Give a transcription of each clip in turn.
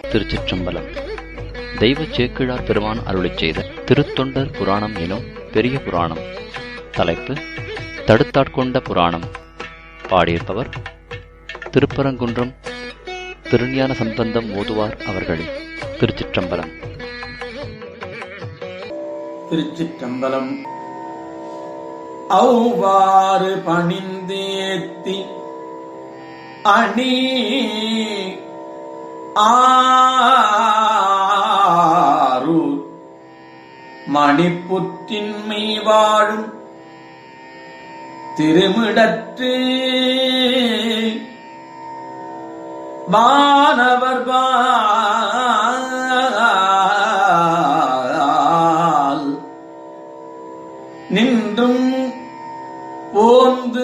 திருச்சிற்றம்பலம் தெய்வ சேக்கிழார் பெருமான் அருளிச் செய்த திருத்தொண்டர் புராணம் எனும் பெரிய புராணம் தலைப்பு தடுத்தாட்கொண்ட புராணம் பாடியிருப்பவர் திருப்பரங்குன்றம் திருஞான சம்பந்தம் ஓதுவார் அவர்களே திருச்சிற்றம்பலம் திருச்சிற்றம்பலம் அவ்வாறு பணிந்தேத்தி அணி ஆரூர் மணிப்புற்றின்மை வாழும் திருமிடற்று வானவர் பால் நின்றும் போந்து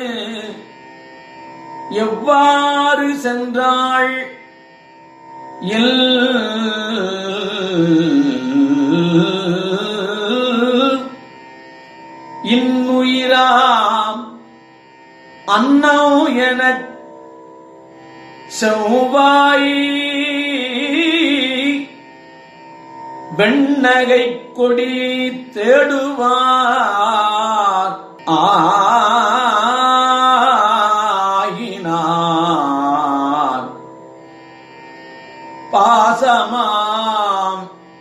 எவ்வாறு சென்றாள் எல் இன்னுயிராம் அன்னோ எனச் செவ்வாய் வெண்ணகை கொடி தேடுவார் ஆயினார் பாசமாம்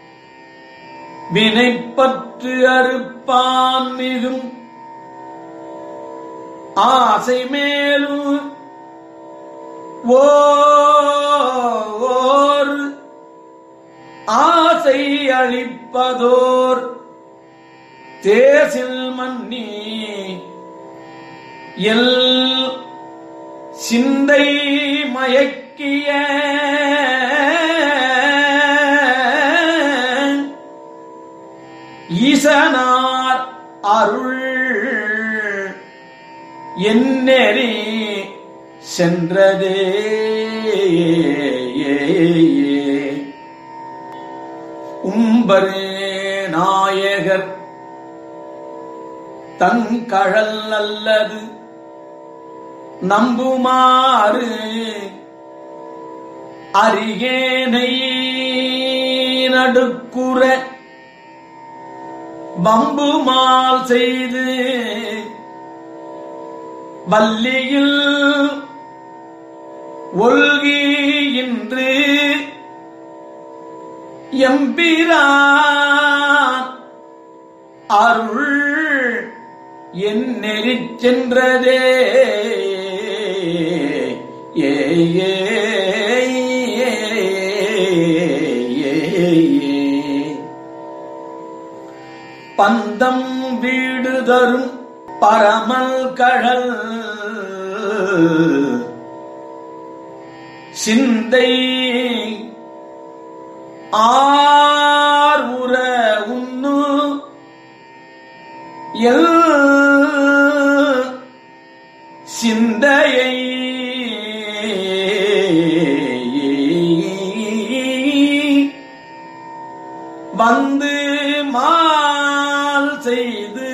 வினைப்பற்று அறுப்பான் மிகும் ஆசை மேலும் ஓர் ஆசை அளிப்பதோர் தேசில் மன்னி எல் சிந்தை மயக்கிய ஈசனார் அருள் என்னெறி சென்றதே உம்பரு நாயகர் தங்கழல் அல்லது நம்புமாறு அரியேனை நடுக்குற பம்புமால் செய்து வள்ளியில் ஒல்கி இன்று எம்பிரான் அருள் என் நெறிச் சென்றதே ஏ ஏ, ஏ, ஏ, ஏ. பந்தம் வீடு தரும் பரமல் கழல் சிந்தை ஆர் உற உண்ணு எல் சிந்தையை வந்து மால் செய்து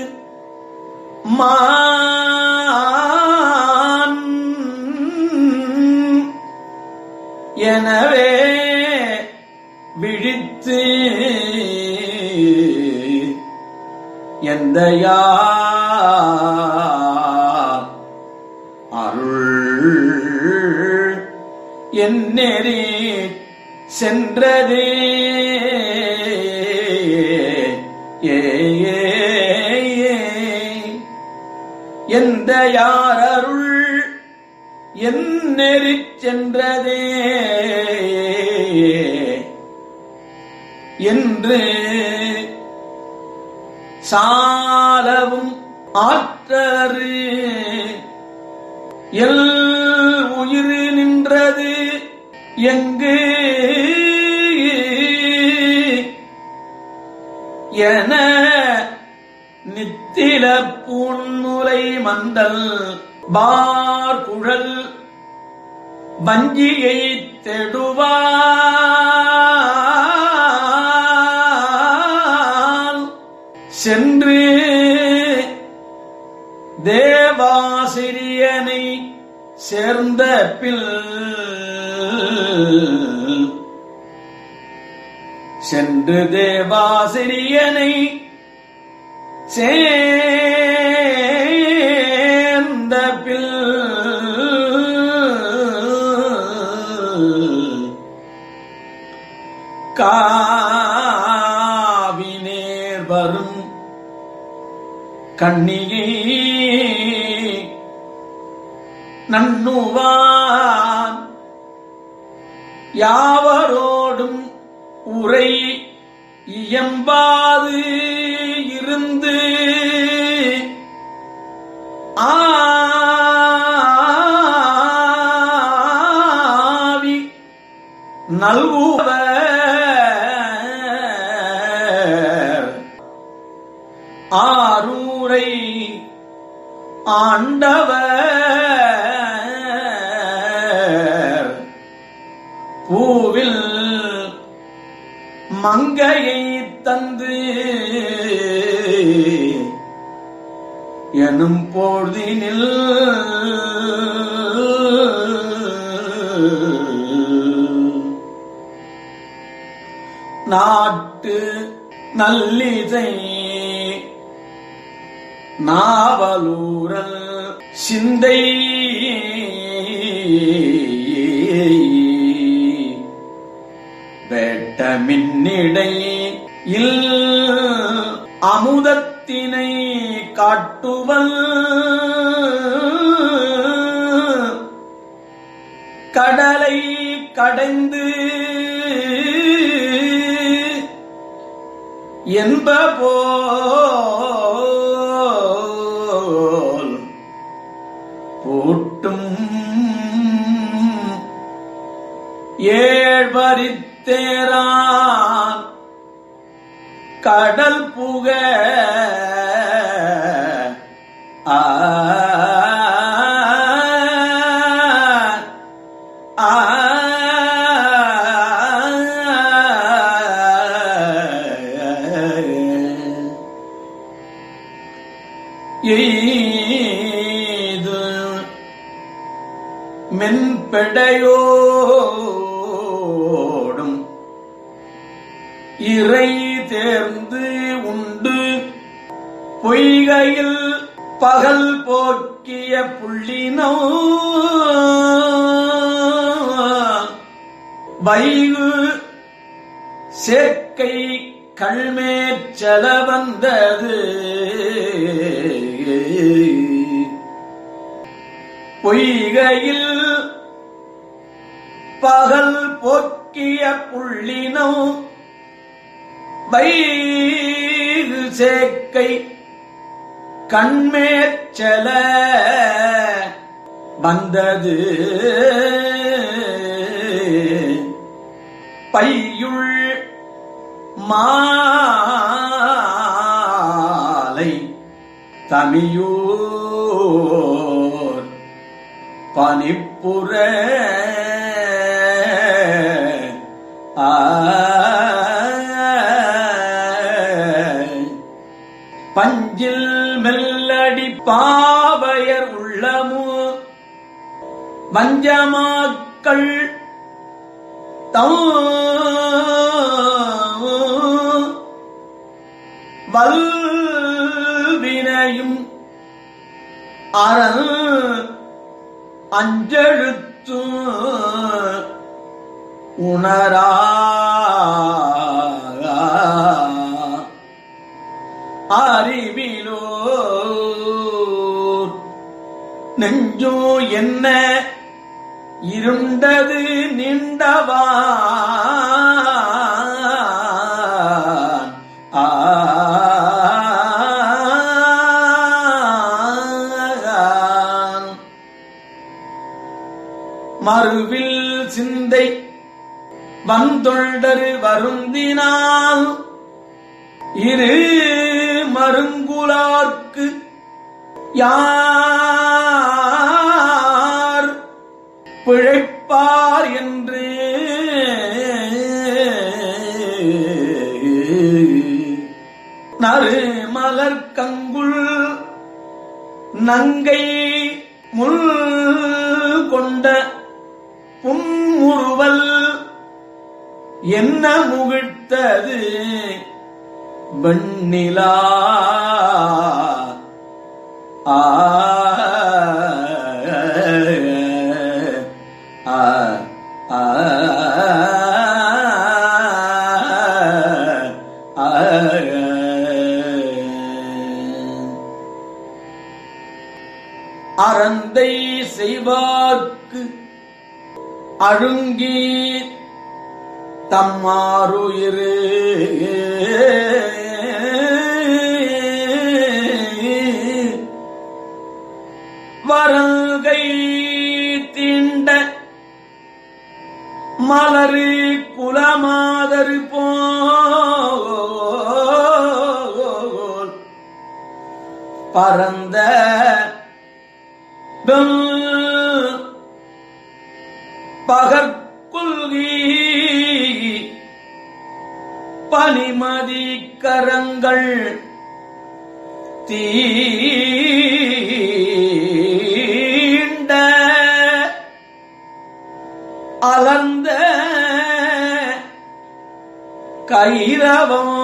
மான் எனவே விழித்து எந்த அருள் என் நெறி சென்றதே ஏ ஏ, ஏ. எந்த யார் அருள் என் நெறிச் சென்றதே என்று சாலவும் ஆற்றரு எல் உயிர் நின்றது எங்கு என நித்தில பூன்முலை மந்தல் பார் குழல் வஞ்சியை தெடுவால் சென்று தேவாசிரியனை சேர்ந்த பில் சென்று தேவாசிரியனை சேர்ந்த பில் காவினேர் வரும் கண்ணியை நன்னுவான் யாவரோடும் உரை இயம்பாது இருந்து ஆவி நல்குவர் ஆரூரை ஆண்டவர் பூவில் மங்கையை தந்து எனும் பொழுதினில் நாட்டு நல்லிதை நாவலூரல் சிந்தை வேட்ட மின்னிடை இல் அமுதத்தினை காட்டுவல் கடலை கடைந்து என்ப போல் பூட்டும் ஏழ்வரித்தேரான் கடல் புக ஆ ஆ எய்து மென்பெடையோடும் இறை தேர்ந்து உண்டு பொய்கையில் பகல் போக்கிய புள்ளினோ வைகு சேர்க்கை கள்மேச்சல வந்தது பொய்கையில் பகல் போக்கிய புள்ளினோ வைகு சேக்கை கண்மேச்சல வந்தது பையுள் மாலை தமியூர் பனிப்புற ஆ பஞ்சில் மெல்லடி பாவையர் உள்ளமு வஞ்சமாக்கள் தம் வல்வினையும் அரண் அஞ்செழுத்து உணரா அறிவிலோ நெஞ்சோ என்ன இருண்டது நின்றவா ஆ மறுவில் சிந்தை வந்தொண்டரு வருந்தினால் இரு மருங்குலார்க்கு யார் பிழைப்பார் என்று நறு மலர் கங்குள் நங்கை முள் கொண்ட புன்முறுவல் என்ன முகிழ்த்தது வெண்ணிலா ஆ ஆ ஆ அறந்தை செய்வார்க்கு அழுங்கி தம்மாறுயிரு வரல்கை தீண்ட மலரு குலமாதரு போல் பரந்த பகற்குல்கி பனிமதி கரங்கள் தீண்ட அலர்ந்த கைரவம்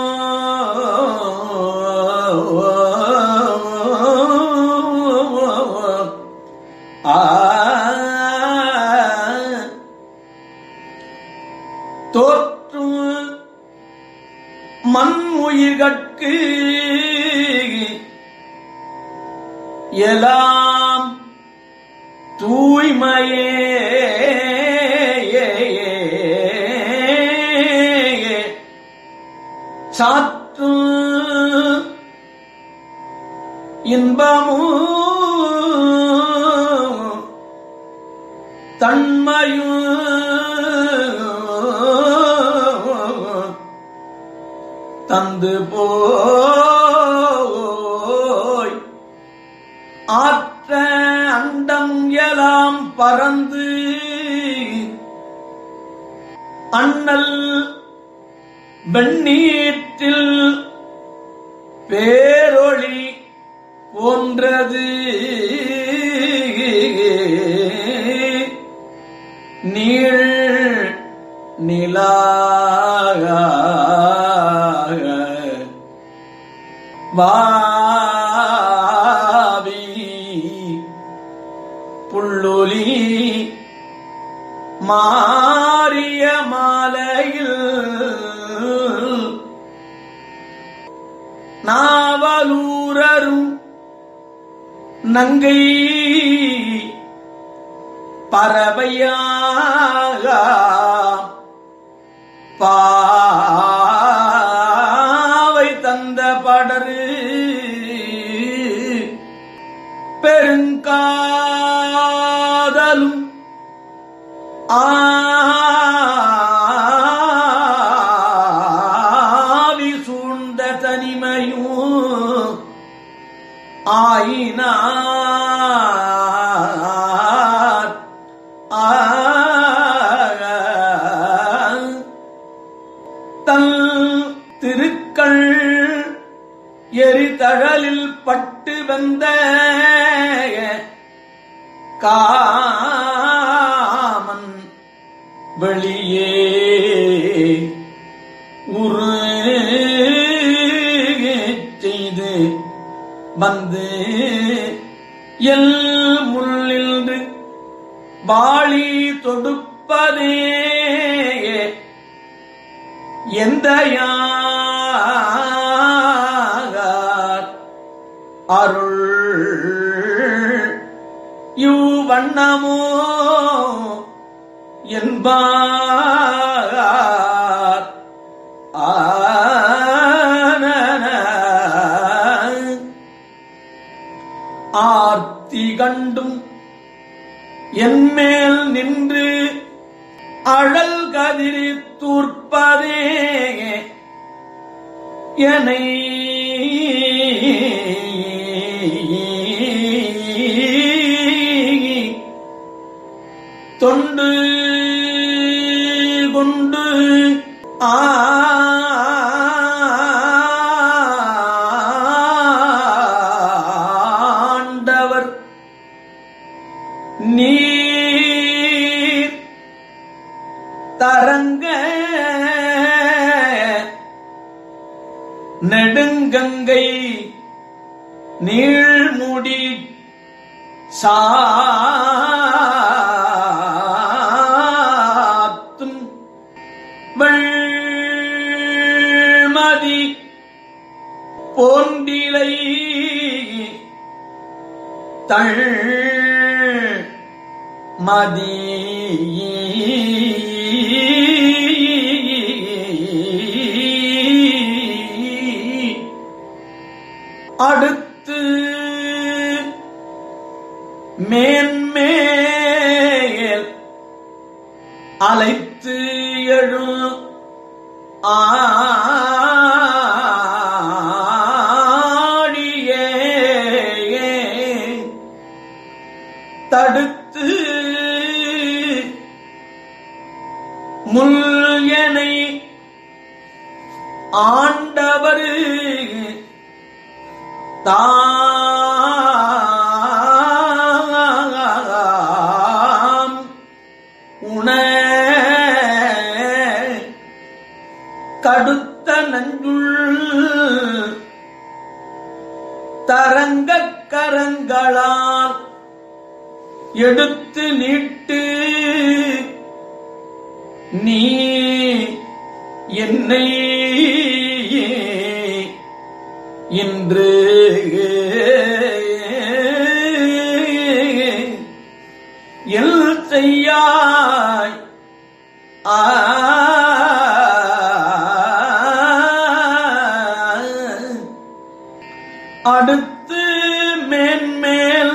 ஆ தோற்றும் மண் உயிர்கட்கு எல்லாம் தூய்மையே சாற்று இன்பமும் தன்மையும் தந்து போய் ஆற்ற அண்டம் எலாம் பறந்து அண்ணல் வெண்ணீற்றில் பேரொளி போன்றது நீள் நிலாக வாவி புள்ளொலி மாறிய மாலையில் நாவலூரரும் நங்கை பறவையாக பாவை தந்த படரு பெருங்காதலும் ஆவி சூழ்ந்த தனிமையும் ஆயினார் தன் திருக்கள் எரிதழலில் பட்டு வந்த காமன் வெளியே உரு செய்து வந்து எல் முள்ளின்று வாளி தொடுப்பதே எந்த யார் அருள் யுவண்ணமோ என்பார் ஆன ஆர்த்தி கண்டும் என்மேல் நின்று அழல் கதிரி தூர்ப்பதே என்னை தொண்டு கொண்டு ஆண்டவர் நீர் தரங்க நெடுங்கங்கை நீழ்முடி சாத்தும் வெள்மதி போன்றிலை தள் மதி அடுத்து மேன்மேல் அலைத்து எழும் ஆடியே தடுத்து முல்யனை ஆண்டவர் தாம் உண கடுத்த நஞ்சுள் தரங்கக் கரங்களால் எடுத்து நீட்டு நீ என்னை இன்று எல் செய்யாய் ஆ அடுத்து மேன்மேல்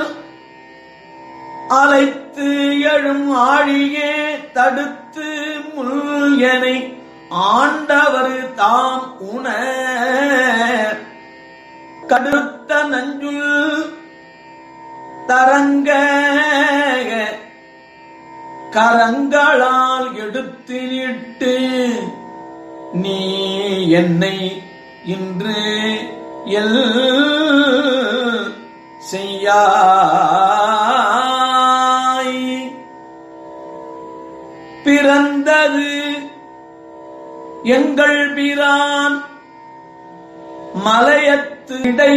அலைத்து எழும் ஆழியே தடுத்து முல்யனை ஆண்டவர் தாம் உண கடுத்த நஞ்சுள் தரங்க கரங்களால் எடுத்து நிட்டு நீ என்னை இன்று எல் செய்யாய் பிறந்தது எங்கள் பிரான் மலையத்து இடை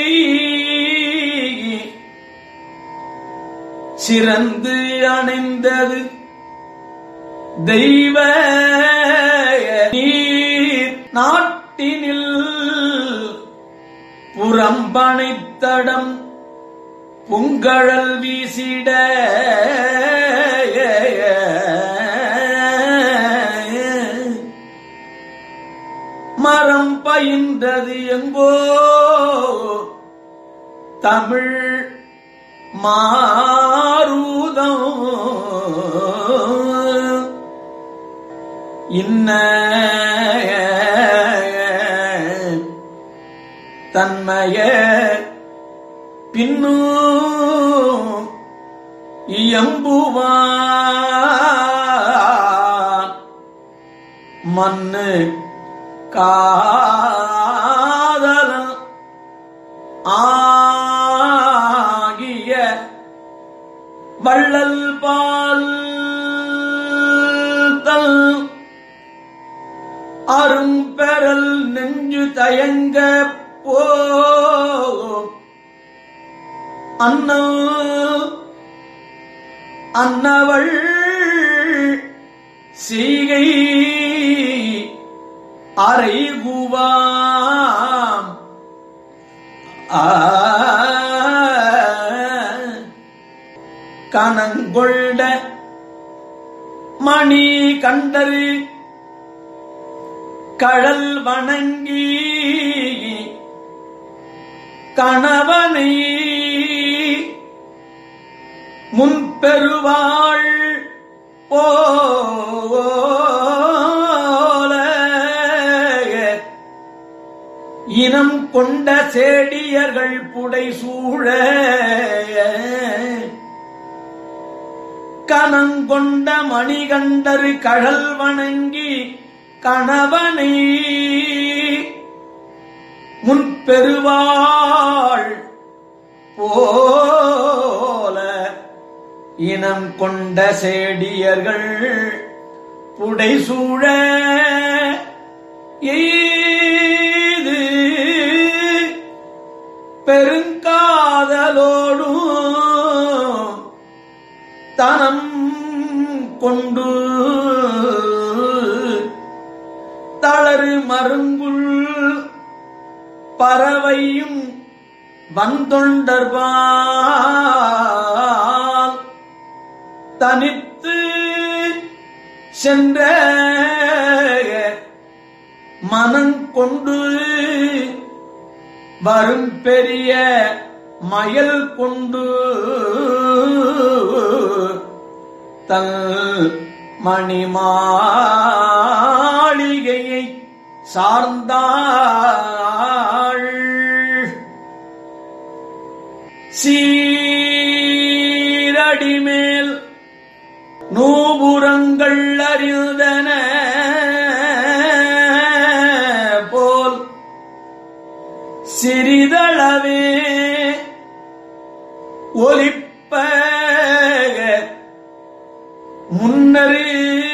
சிறந்து அணைந்தது தெய்வ நீர் நாட்டினில் புறம்பனைத்தடம் புங்கழல் வீசிட மரம் பயின்றது எங்கோ தமிழ் மாரூதம் இன்ன தன்மய பின்னு இயம்புவான் மண்ணு காதலன் ஆகிய வள்ளல் பால் தல் அரும்பெறல் நெஞ்சு தயங்க போ அன்ன அன்னவள் சீகை அறைகுவாம் ஆ கனங்கொண்ட மணி கண்டரு கடல் வணங்கி கணவனை முன்பெருவாள் போல இனம் கொண்ட சேடியர்கள் புடை சூழ கனங்கொண்ட மணிகண்டரு கழல் வணங்கி கணவனை முன்பெருவாள் போல இனம் கொண்ட சேடியர்கள் புடை சூழ எய்து கொண்டு தளறு மருங்குள் பறவையும் வந்தொண்டர்பால் தனித்து சென்ற மனங்கொண்டு வரும் பெரிய மயல் கொண்டு தல் மணிமாளிகையை சார்ந்தாள் சீரடிமேல் நூபுரங்கள் அறிந்தன போல் சிறிதளவே ஒலிப்ப முன்னரு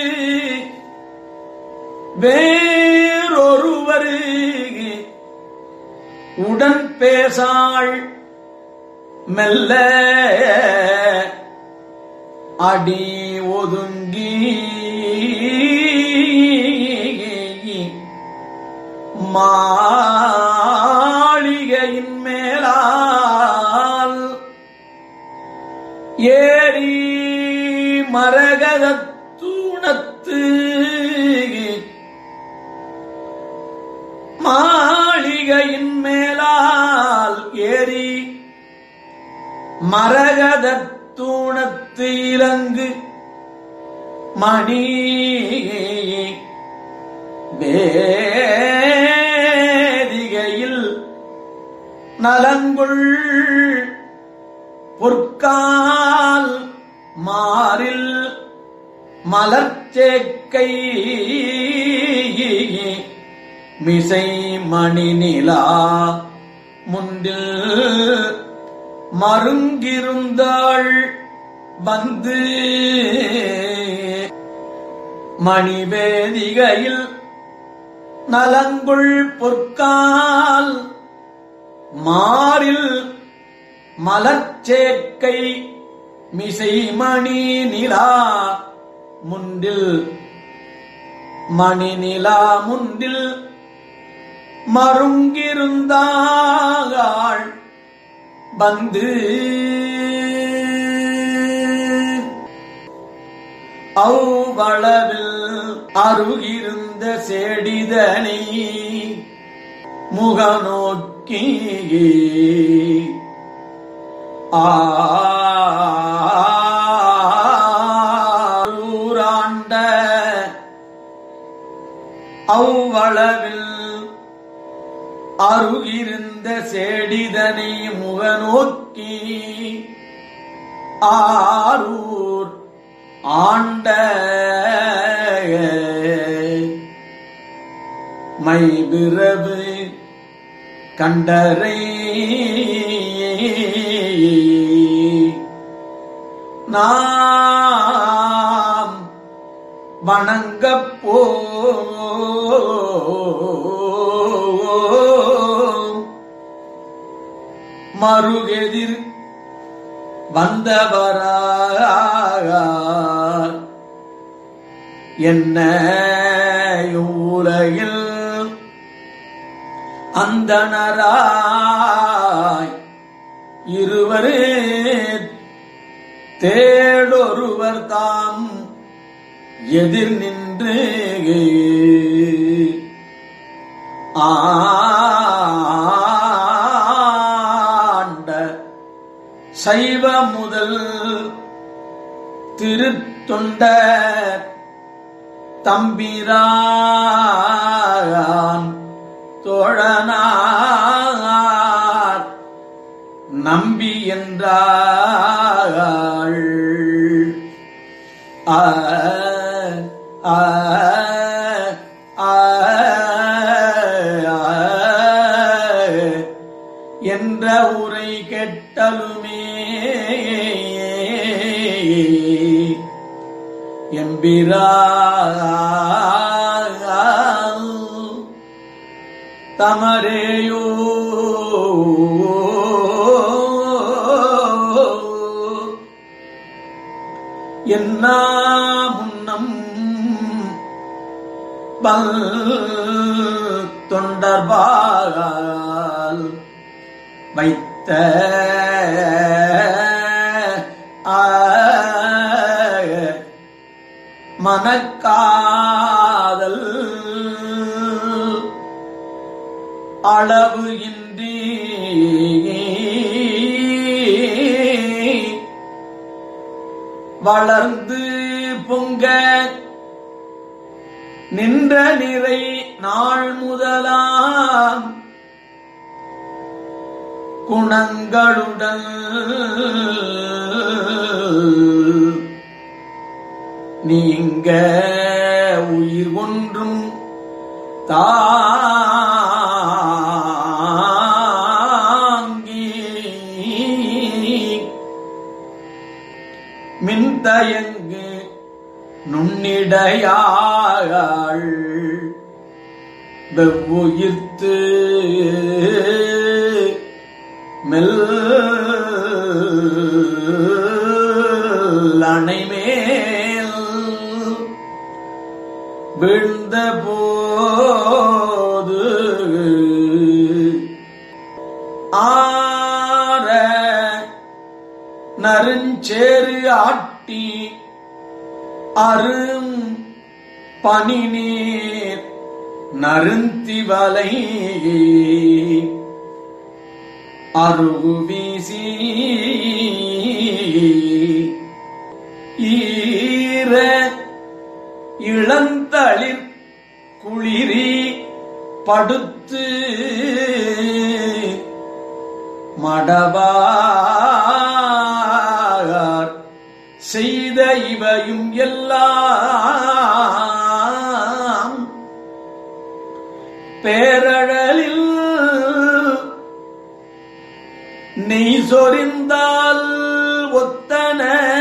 வேறொருவர் உடன் பேசாள் மெல்ல அடி ஒதுங்கி மாளிகையின் மேலால் ஏரி மரகதத் தூணத்து மாளிகையின் மேலால் ஏரி மரகதத் தூணத்து இலங்கு மணி வேதிகையில் நலங்குள் பொற்கால் மாறில் மலர்ச்சேக்கை மிசை மணி நிலா முன்றில் மருங்கிருந்தாள் வந்து மணிவேதிகையில் நலங்குள் பொற்கால் மாறில் மலர்ச்சேக்கை மிசைமணி நிலா முன்றில் மணி நிலா முன்றில் மருங்கிருந்தாள் வந்து அவ்வளவில் அருகிருந்த செடிதனை முகநோக்கி ஆரூராண்ட அவ்வளவில் அருகிருந்த செடிதனை முகநோக்கி ஆரூர் ஆண்ட மைபிரவு கண்டரை நாம் வணங்கப் போ மறுகெதிர் வந்தவரார் என்ன உலகில் அந்தணராய் இருவரே தேடொருவர் தாம் எதிர் நின்று ஆண்ட சைவ முதல் திருத்தொண்ட தம்பிரான் தோழனார் நம்பி என்றாள் ஆ ஆ ஆ என்ற உரை கெட்டலுமே எம்பிரா தமரேயோ என்னா பல் தொண்டர்பால் வைத்த ஆ, மனக்காதல் அளவு இன்றி வளர்ந்து பொங்க நின்ற நிறை நாள் முதலாம் குணங்களுடன் நீங்க உயிர் ஒன்றும் தாங்கி மின்தயங்கு நுண்ணிடையாள் வெவ்வுயிர்த்து மெல் அணைமேல் விழுந்த போது ஆர நருஞ்சேறு ஆட்டி அரும் பனி நீர் நருந்திவலை அருகு வீசி ஈர இளந்தளிர் குளிரி படுத்து மடவார் செய்த இவையும் எல்லாம் பேரழலில் நெய் சொரிந்தால் ஒத்தன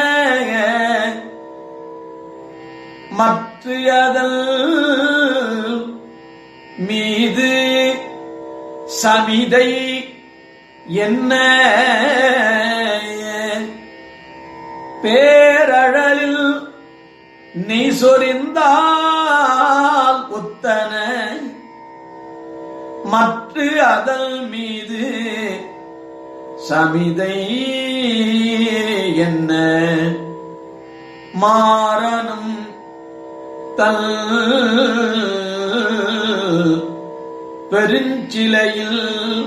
மற்ற அதல் மீது சமிதை என்ன பேரழலில் நீ சொரிந்தால் ஒத்தன மற்ற அதல் மீது சமிதை என்ன மாறனும் தல் பெருஞ்சிலையில்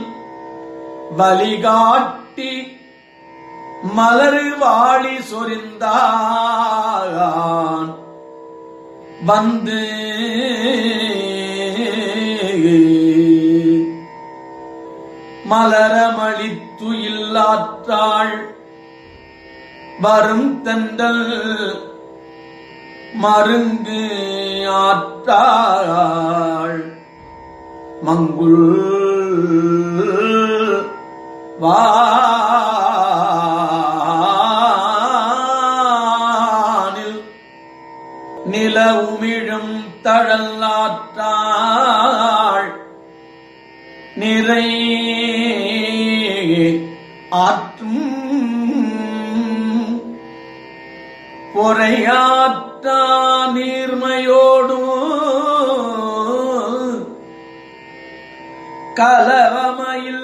வழிகாட்டி மலர் வாழி சொரிந்தான் வந்து மலரமளித்து இல்லாற்றாள் வரும் தண்டல் மருங்கு ஆற்றாள் மங்குள் வானில் நில உமிழும் தழல்லாற்றாள் நிறை ஆற்றும் பொறையாற்றா நீர்மையோடும் கலவமையில்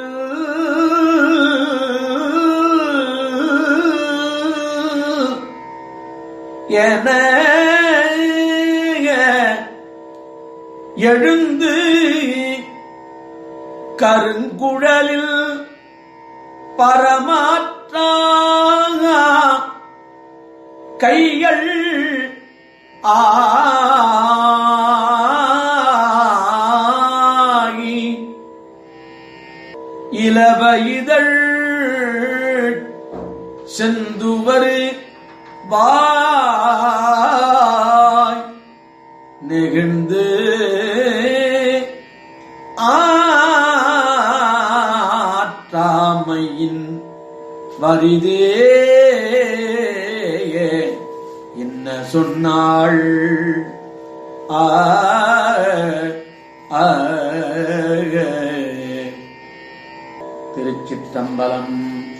என எழுந்து கருங்குழலில் பரமாற்றா கைகள் ஆகி இலவ இதழ் செந்துவரு வாய் நெகிழ்ந்து ஆற்றாமையின் வரிதே என்ன சொன்னாள் ஆ ஆ திருச்சிற்றம்பலம்